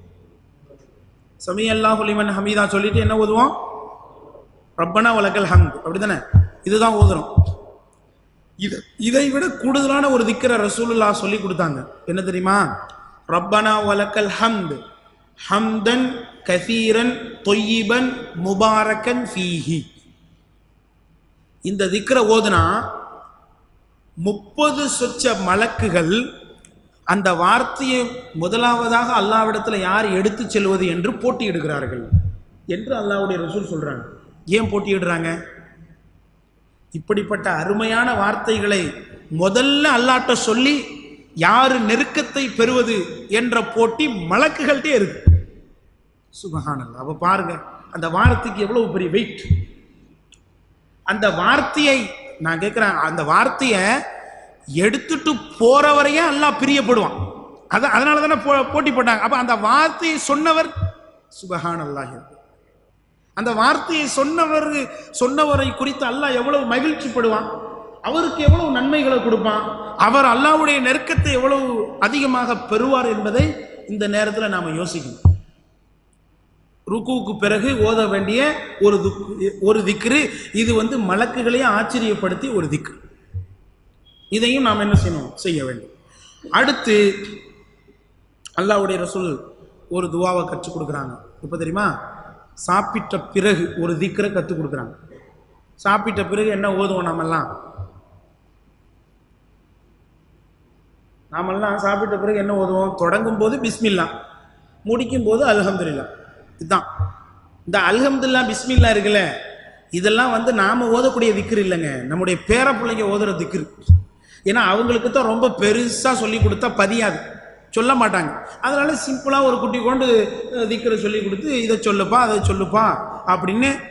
சமி அல்லாஹ் லிமன் ஹமீதா சொல்லிட்டு என்ன ஓதுவோம் ரப்பனா வலக்கல் ஹம்த் அப்படிதானே இதுதான் ஓதுறோம் இது இதை விட கூடுதலான ஒரு திக்கரை ரசூலுல்லா சொல்லி கொடுத்தாங்க என்ன தெரியுமா ரப்பனா வலக்கல் ஹம்த் ஹம்தன் கசீரன் தொய்யிபன் முபாரக்கன் ஃபீஹி இந்த திக்கரை ஓதுனா முப்பது சொச்ச மலக்குகள் அந்த வார்த்தையை முதலாவதாக அல்லாவிடத்துல யார் எடுத்துச் செல்வது என்று போட்டியிடுகிறார்கள் என்று அல்லாஹ்வுடைய ரசூல் சொல்றாங்க ஏன் போட்டியிடுறாங்க இப்படிப்பட்ட அருமையான வார்த்தைகளை முதல்ல அல்லாட்ட சொல்லி யாரு நெருக்கத்தை பெறுவது என்ற போட்டி மலக்குகள்கிட்டே இருக்கு சுபஹானல்லாஹ் அப்ப பாருங்க அந்த வார்த்தைக்கு எவ்வளவு பெரிய வெயிட் அந்த வார்த்தையை நான் கேட்கிறேன் அந்த வார்த்தையை எடுத்துட்டு போறவரையே அல்லாஹ் பிரியப்படுவான் அத அதனால தானே போ போட்டி போட்டாங்க அப்ப அந்த வார்த்தையை சொன்னவர் சுபஹானல்லாஹ் அந்த வார்த்தையை சொன்னவர் சொன்னவரை குறித்து அல்லாஹ் எவ்வளவு மகிழ்ச்சிப்படுவான் அவருக்கு எவ்வளவு நன்மைகளை கொடுப்பான் அவர் அல்லாஹ்வுடைய நெருக்கத்தை எவ்வளவு அதிகமாக பெறுவார் என்பதை இந்த நேரத்தில் நாம யோசிக்கணும் ருக்குவுக்கு பிறகு ஓத வேண்டிய ஒரு துக்கு ஒரு திக்ரு இது வந்து மலக்குகளையே ஆச்சரியப்படுத்தி ஒரு திக்ரு இதையும் நாம் என்ன செய்யணும் செய்ய வேண்டும் அடுத்து அல்லாஹ்வுடைய ரசூல் ஒரு துவாவை கற்றுக் கொடுக்குறாங்க இப்போ தெரியுமா சாப்பிட்ட பிறகு ஒரு திக்ரை கற்றுக் கொடுக்குறாங்க சாப்பிட்ட பிறகு என்ன ஓதுவோம் நாமெல்லாம் நாமெல்லாம் சாப்பிட்ட பிறகு என்ன ஓதுவோம் தொடங்கும் போது பிஸ்மில்லா முடிக்கும் போது அல்ஹம்துலில்லா இதுதான் இந்த அல்ஹம்துல்லா பிஸ்மில்லா இருக்குல்ல இதெல்லாம் வந்து நாம ஓதக்கூடிய திக்ரு இல்லைங்க நம்முடைய பேர பிள்ளைங்க ஓதுற திக்ரு ஏன்னா அவங்களுக்கு தான் ரொம்ப பெருசா சொல்லி கொடுத்தா பதியாது சொல்ல மாட்டாங்க அதனால சிம்பிளா ஒரு குட்டி கொண்டு அஹ், திக்ரை சொல்லி கொடுத்து இதை சொல்லுப்பா அதை சொல்லுப்பா அப்படின்னு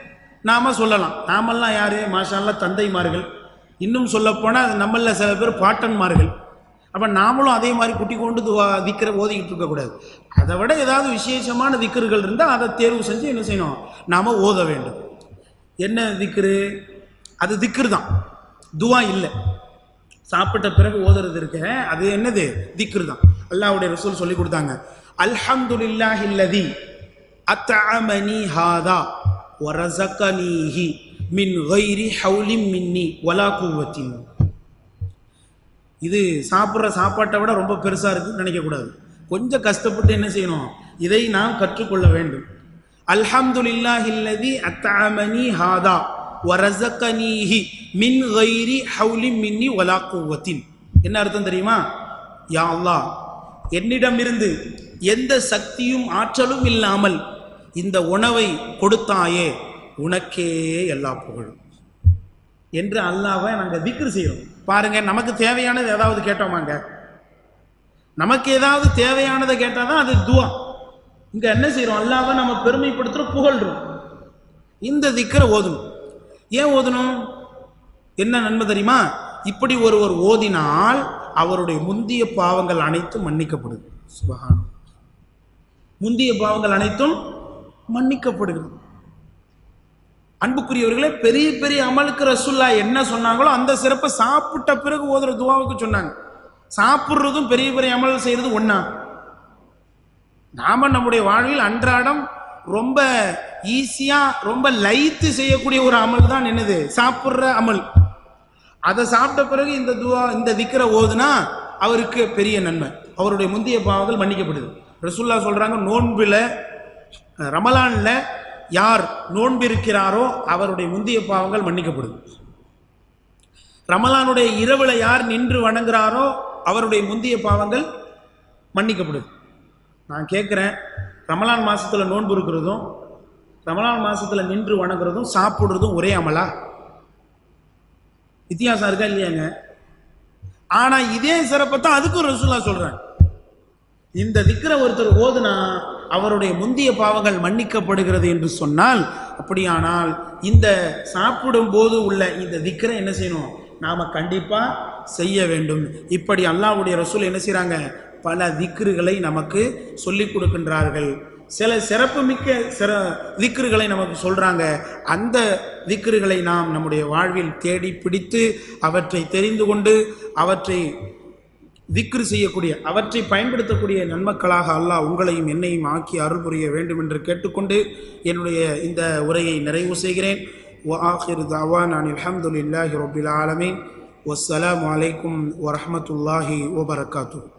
நாம சொல்லலாம் நாமெல்லாம் யாரு மாஷால்லா தந்தைமார்கள் இன்னும் சொல்லப்போனால் நம்மள சில பேர் பாட்டன்மார்கள் அப்போ நாமளும் அதே மாதிரி குட்டி கொண்டு துவா திக்கிற ஓதிக்கிட்டு இருக்கக்கூடாது அதை விட ஏதாவது விசேஷமான திக்கர்கள் இருந்தால் அதை தேர்வு செஞ்சு என்ன செய்யணும் நாம் ஓத வேண்டும் என்ன திக்ரு அது திக்ரு தான் துவா இல்லை சாப்பிட்ட பிறகு ஓதுறது இருக்க அது என்னது திக்ரு தான் அல்லாஹ்வுடைய ரசூல் சொல்லி கொடுத்தாங்க அல்ஹம்துலில்லாஹி அல்லதி அத்அமனி ஹாதா வரஸகனிஹி மின் கைரி ஹவுலின் மின்னி வலா குவத்தின் இது சாப்பிட்ற சாப்பாட்டை விட ரொம்ப பெருசாக இருக்குன்னு நினைக்கக்கூடாது கொஞ்சம் கஷ்டப்பட்டு என்ன செய்யணும் இதை நாம் கற்றுக்கொள்ள வேண்டும் அல்ஹம்துலில்லாஹி அல்லதி அத்அமனி ஹாதா வரஸகனிஹி மின் கைரி ஹவுலின் மின்னி வலா குவத்தின் என்ன அர்த்தம் தெரியுமா யா அல்லாஹ் என்னிடமிருந்து எந்த சக்தியும் ஆற்றலும் இல்லாமல் இந்த உணவை கொடுத்தாயே உனக்கே எல்லா புகழும் என்று அல்லாவை நாங்கள் திக்ரு செய்கிறோம் பாருங்க நமக்கு தேவையானது ஏதாவது கேட்டோமாங்க நமக்கு ஏதாவது தேவையானதை கேட்டால் தான் அது துவா இங்க என்ன செய்றோம் அல்லாவை நம்ம பெருமைப்படுத்துறோம் புகழ்றோம் இந்த திக்கரை ஓதணும் ஏன் ஓதணும் என்ன நன்மை தெரியுமா இப்படி ஒருவர் ஓதினால் அவருடைய முந்திய பாவங்கள் அனைத்தும் மன்னிக்கப்படுது சுபஹானம் முந்திய பாவங்கள் அனைத்தும் மன்னிக்கப்படுகிறது அன்புக்குரியவர்களே பெரிய பெரிய அமலுக்கு ரசுல்லா என்ன சொன்னாங்களோ அந்த சிறப்பை சாப்பிட்ட பிறகு ஓதுற துவாவுக்கு சொன்னாங்க சாப்பிட்றதும் பெரிய பெரிய அமல் செய்யறது ஒண்ணா நாம நம்முடைய வாழ்வில் அன்றாடம் ரொம்ப ஈஸியா ரொம்ப லைத்து செய்யக்கூடிய ஒரு அமல் தான் என்னது சாப்பிட்ற அமல் அதை சாப்பிட்ட பிறகு இந்த துவா இந்த திக்கரை ஓதுனா அவருக்கு பெரிய நன்மை அவருடைய முந்தைய பாவங்கள் மன்னிக்கப்படுது ரசுல்லா சொல்றாங்க நோன்பில் ரமலான்ல யார் நோன்பு இருக்கிறாரோ அவருடைய முந்தைய பாவங்கள் மன்னிக்கப்படுது ரமலானுடைய இரவுல யார் நின்று வணங்குறாரோ அவருடைய முந்தைய பாவங்கள் மன்னிக்கப்படுது நான் கேட்குறேன் ரமலான் மாசத்துல நோன்பு இருக்கிறதும் ரமலான் மாசத்துல நின்று வணங்குறதும் சாப்பிடுறதும் ஒரே அமலா வித்தியாசம் இருக்கா இல்லையாங்க ஆனா இதே சிறப்பை தான் அதுக்கும் ரசூல்லா சொல்றேன் இந்த திக்கிற ஒருத்தர் ஓதுனா அவருடைய முந்திய பாவங்கள் மன்னிக்கப்படுகிறது என்று சொன்னால் அப்படியானால் இந்த சாப்பிடும் போது உள்ள இந்த திக்கரை என்ன செய்யணும் நாம கண்டிப்பா செய்ய வேண்டும் இப்படி அல்லாஹ்வுடைய ரசூல் என்ன செய்றாங்க பல திக்ருகளை நமக்கு சொல்லிக் கொடுக்கின்றார்கள் சில சிறப்புமிக்க சிற திக்ருகளை நமக்கு சொல்றாங்க அந்த திக்ருகளை நாம் நம்முடைய வாழ்வில் தேடி பிடித்து அவற்றை தெரிந்து கொண்டு அவற்றை திக்ரு செய்யக்கூடிய அவற்றை பயன்படுத்தக்கூடிய நன்மக்களாக அல்லாஹ் உங்களையும் என்னையும் ஆக்கி அருள் புரிய வேண்டும் என்று கேட்டுக்கொண்டு என்னுடைய இந்த உரையை நிறைவு செய்கிறேன் وآخر دعوانا أن الحمد لله رب العالمين والسلام عليكم ورحمة الله وبركاته